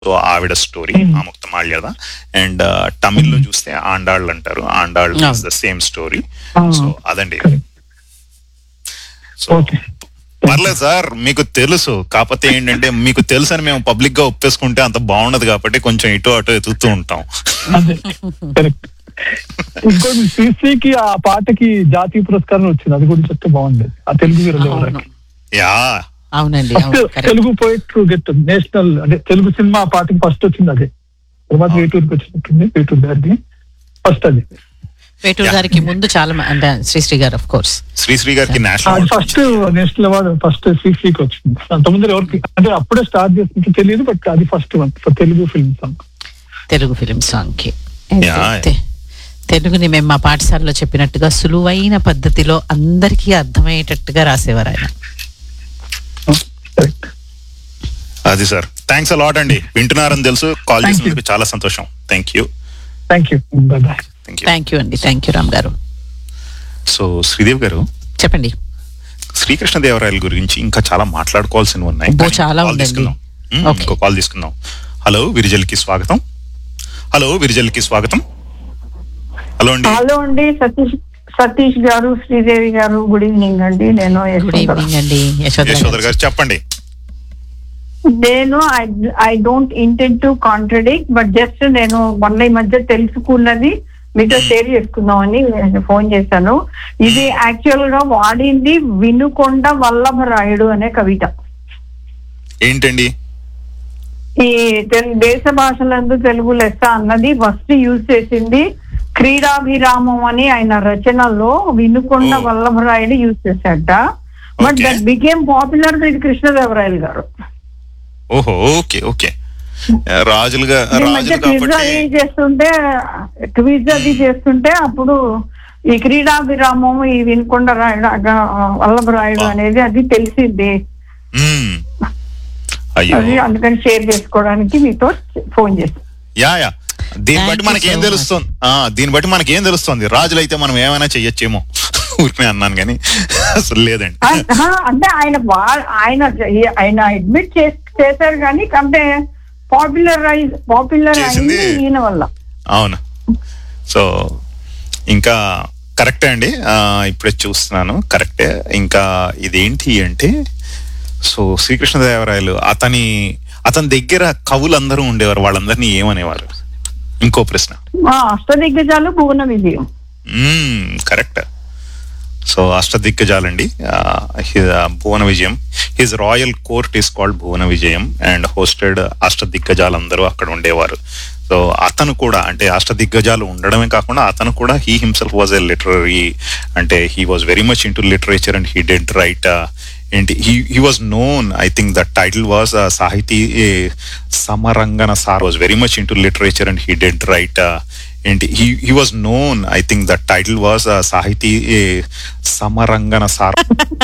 So ఆవిడ story ఆముక్త మాల్యద and తమిళ్లో చూస్తే ఆండాళ్ళు అంటారు ఆండాళ్ళు is the same story so అదండి సో ఓకే పర్లేదు సార్ మీకు తెలుసు కాకపోతే ఏంటంటే మీకు తెలుసు అని మేము పబ్లిక్ గా ఒప్పేసుకుంటే అంత బాగుండదు కాబట్టి కొంచెం ఇటు అటు ఎతుకుతూ ఉంటాం అదే కరెక్ట్ ఇంకోటి శ్రీశ్రీకి ఆ పాటకి జాతీయ పురస్కారం వచ్చింది అది కూడా చెప్తే బాగుండేది ఆ తెలుగు వీరులు అవును ఎవరైనా యా అవునండి ఫస్ట్ అవును correct Telugu poetry get national అంటే తెలుగు సినిమా పాటకి ఫస్ట్ వచ్చింది అదే తర్వాత వేటూరుకి వచ్చినట్టుంది వేటూరు గారికి ఫస్ట్ అది వేటూరు గారికి ముందు చాలా మ- అంటే శ్రీశ్రీ గారు ఆఫ్ కోర్స్ శ్రీశ్రీ గారికి అది national first national award first శ్రీశ్రీకి వచ్చింది అంతకుముందు ఎవరికి అంటే అప్పుడే స్టార్ట్ చేస్తుంటే తెలియదు బట్ అది first one for Telugu film song Telugu film song కి యా. అయితే తెలుగుని మేము మా పాఠశాలలో చెప్పినట్టుగా సులువైన పద్ధతిలో అందరికీ అర్థమయ్యేటట్టుగా రాసేవారు ఆయన కరెక్ట్ అది సార్ థ్యాంక్స్ అలాట్ అండి వింటున్నారని తెలుసు కాల్ Thank you. చేసినందుకు చాలా సంతోషం thank you thank you bye bye thank you thank you అండి thank you Ram garu so Sridev గారు చెప్పండి శ్రీకృష్ణదేవరాయల గురించి ఇంకా చాలా మాట్లాడుకోవాల్సినవి ఉన్నాయి అబ్బో, కానీ చాలా కాల్ ఉందండి. తీసుకుందాం. మ్మ్, ఓకే. ఇంకో కాల్ తీసుకుందాం హలో విరిజల్కి స్వాగతం హలో విరిజల్కి స్వాగతం హలో అండి హలో అండి సతీష్ సతీష్ గారు శ్రీదేవి గారు గుడ్ ఈవినింగ్ అండి నేను గుడ్ యశోధర. ఈవినింగ్ అండి యశోధర యశోదర్ గారు. గారు చెప్పండి నేను I don't intend to contradict but just నేను మొన్న ఈ మధ్య తెలుసుకున్నది మీతో షేర్ చేసుకుందామని నేను ఫోన్ చేశాను ఇది యాక్చువల్ గా వాడింది వినుకొండ వల్లభరాయుడు అనే కవిత ఏంటండి ఈ తెలు- దేశ భాషలందు తెలుగు లెస్స అన్నది ఫస్ట్ యూజ్ చేసింది క్రీడాభిరామం అని ఆయన రచనలో వినుకొండ Oh. వల్లభరాయుడు యూజ్ చేశాట but Okay. That became popular with Krishnadevarayalu garu ఓహో ఓకే ఓకే రాజులుగా ఈ మధ్య రాజులు క్విజ్ కాబట్టి అది చేస్తుంటే క్విజ్ అది చేస్తుంటే అప్పుడు ఈ క్రీడాభిరామం ఈ వినుకొండ రాయుడు అగ- వల్లభరాయుడు Ah. అనేది అది తెలిసింది మ్మ్. అయ్యో అది అందుకని షేర్ చేసుకోవడానికి మీతో ఫోన్ చేశాను యా యా దీన్ని Thank బట్టి you మనకి so ఏం much. తెలుస్తుంది ఆ, దీన్ని బట్టి మనకి ఏం తెలుస్తుంది రాజులైతే మనం ఏమైనా చెయ్యొచ్చేమో ఊరికే అన్నాను కానీ అసలు లేదండి ఆ- ఆ, అంటే ఆయన వా- ఆయన ఆయన అడ్మిట్ చేశారు కానీ అంటే పాపులరైజ్ పాపులర్ చేసింది- అయింది ఈయన వల్ల అవును సో ఇంకా కరెక్టే అండి ఆ, ఇప్పుడే చూస్తున్నాను కరెక్టే ఇంకా ఇదేంటి అంటే సో శ్రీకృష్ణదేవరాయలు అతని అతని దగ్గర కవులందరూ ఉండేవారు వాళ్ళందరినీ ఏమనేవారు ఇంకో ప్రశ్న ఆ, అష్టదిగ్గజాలు భువన విజయం కరెక్ట్ సో అష్టదిగ్గజాలండి ఆ, హి- uh, Bhuvana Vijayam his royal court is called Bhuvana Vijayam and hosted అష్టదిగ్గజాలందరూ అక్కడ ఉండేవారు సో అతను కూడా అంటే అష్టదిగ్గజాలు ఉండడమే కాకుండా అతను కూడా he himself was a literary అంటే he was very much into literature and he dead right ఏంటి he he was known I think the title was Sahiti Samarangana సార్ was very much into literature and he dead right ఏంటి he he was known I think the title was Sahiti Samarangana sir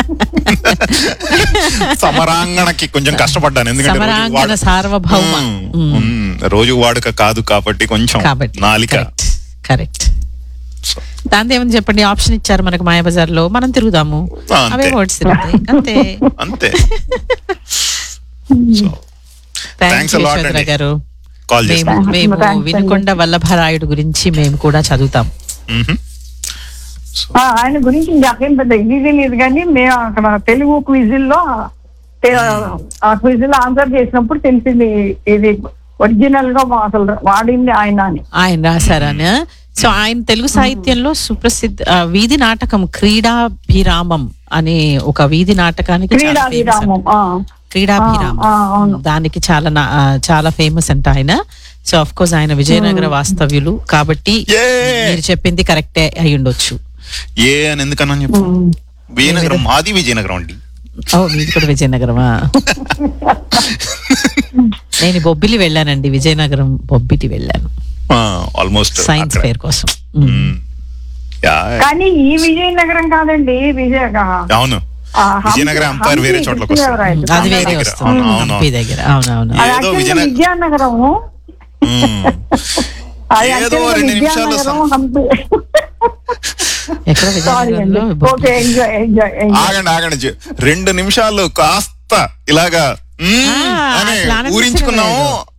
సమరాంగణకి కొంచెం కష్టపడ్డాను ఎందుకంటే రోజు సమరాంగన వాడు- సార్వభౌమ మ్మ్. మ్మ్. రోజు వాడుక కాదు కాబట్టి కొంచెం కాబట్టి నాలిక కరెక్ట్ కరెక్ట్ So, దాంతో ఏమని చెప్పండి ఆప్షన్ ఇచ్చారు మనకు మాయాబజార్ లో మనం తిరుగుదాము ఆ, అంతే. అవే వర్డ్స్ తిరుగుతాయి అంతే అంతే so thanks Thanks a lot అండి. గారు కాల్ మేము చేస్తాను మేము Thanks అండి. వినుకొండ వల్లభరాయుడు గురించి మేము కూడా చదువుతాం మ్మ్. ఆ, ఆయన గురించి నాకేం పెద్ద ఇది తెలియదు కానీ మేము అక్కడ తెలుగు క్విజిల్లో ఆ క్విజ్ లో ఆన్సర్ చేసినప్పుడు తెలిసింది ఇది ఒరిజినల్ గా అసలు వాడింది ఆయన అని ఆయన రాశారని సో ఆయన తెలుగు సాహిత్యంలో సుప్రసిద్ధ ఆ, వీధి నాటకం క్రీడాభిరామం అనే ఒక వీధి నాటకానికి చాలా క్రీడా famous విరామం అంట. క్రీడాభిరామం ఆ, ఆ, అవును. దానికి చాలా నా- ఆ, చాలా ఫేమస్ అంట ఆయన సో అఫ్ కోర్స్ ఆయన విజయనగర వాస్తవ్యులు కాబట్టి Yay! మీరు చెప్పింది కరెక్టే అయి ఉండొచ్చు ఏ అని ఎందుకన్నా చెప్పు విజయనగరం మాది విజయనగరం అండి ఓ మీది కూడా విజయనగరమా నేను బొబ్బిలి వెళ్ళానండి విజయనగరం బొబ్బిటి వెళ్ళాను ఆల్మోస్ట్ సైన్స్ ఫేర్ కోసం మ్మ్. కానీ ఈ విజయనగరం కాదండి విజయ అవును ఆ, హంపి- విజయనగరం అంపైర్ వేరే హంపి చోట్లకి వస్తుంది. కృష్ణదేవరాయలు. అది వేరే దగ్గర. వస్తుంది అవును, అవును. హంపి దగ్గర అవునవును అది ఏదో actually విజయనగరం- విద్యానగరము మ్మ్. అది ఏదో actually రెండు నిమిషాల్లో విద్యానగరం హంపి ఎక్కడ సారీ అండి విజయనగరంలో ఓకే ఎంజాయ్ ఎంజాయ్ ఎంజాయ్ ఆగండి ఆగండి జ- రెండు నిమిషాలు కాస్త ఇలాగా మ్మ్ ఆ, అని అట్లా అనిపించడం ఊరించుకున్నాము లేదు.